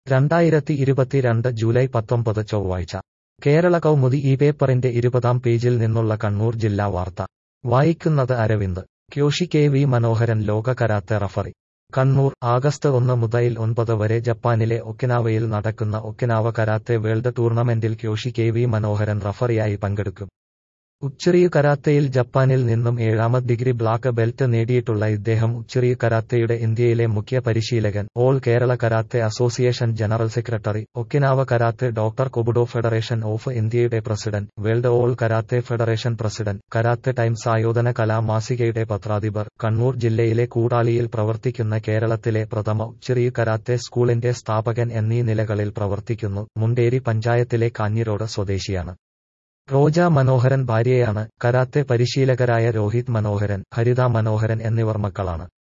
രണ്ടായിരത്തി ഇരുപത്തിരണ്ട് ജൂലൈ പത്തൊമ്പത് ചൊവ്വാഴ്ച കേരള കൗമുദി ഈ പേപ്പറിന്റെ ഇരുപതാം പേജിൽ നിന്നുള്ള കണ്ണൂർ ജില്ലാ വാർത്ത വായിക്കുന്നത് Aravind kyoshi K V Manoharan ലോക കരാത്തെ റഫറി കണ്ണൂർ ആഗസ്റ്റ് ഒന്ന് മുതൽ ഒൻപത് വരെ ജപ്പാനിലെ ഒക്കിനാവയിൽ നടക്കുന്ന ഒക്കിനാവ കരാത്തെ വേൾഡ് ടൂർണമെന്റിൽ ക്യോഷി കെ വി മനോഹരൻ റഫറിയായി പങ്കെടുക്കും ഉച്ചിറിയു കരാത്തയിൽ ജപ്പാനിൽ നിന്നും ഏഴാമത് ഡിഗ്രി ബ്ലാക്ക് ബെൽറ്റ് നേടിയിട്ടുള്ള ഇദ്ദേഹം ഉച്ചിറിയു കരാത്തയുടെ ഇന്ത്യയിലെ മുഖ്യ പരിശീലകൻ all Kerala karate association general secretary Okinawa karate doctor kobudo federation of ഇന്ത്യയുടെ president world all karate federation president karate times ആയോധന കലാ മാസികയുടെ പത്രാധിപർ കണ്ണൂർ ജില്ലയിലെ കൂടാളിയിൽ പ്രവർത്തിക്കുന്ന കേരളത്തിലെ പ്രഥമ ഉച്ചിറിയു കരാത്തെ സ്കൂളിന്റെ സ്ഥാപകൻ എന്നീ നിലകളിൽ പ്രവർത്തിക്കുന്നു മുണ്ടേരി പഞ്ചായത്തിലെ കാഞ്ഞിരോട് സ്വദേശിയാണ് റോജ മനോഹരൻ ഭാര്യയാണ് കരാത്തെ പരിശീലകരായ രോഹിത് മനോഹരൻ ഹരിത മനോഹരൻ എന്നിവർ മക്കളാണ്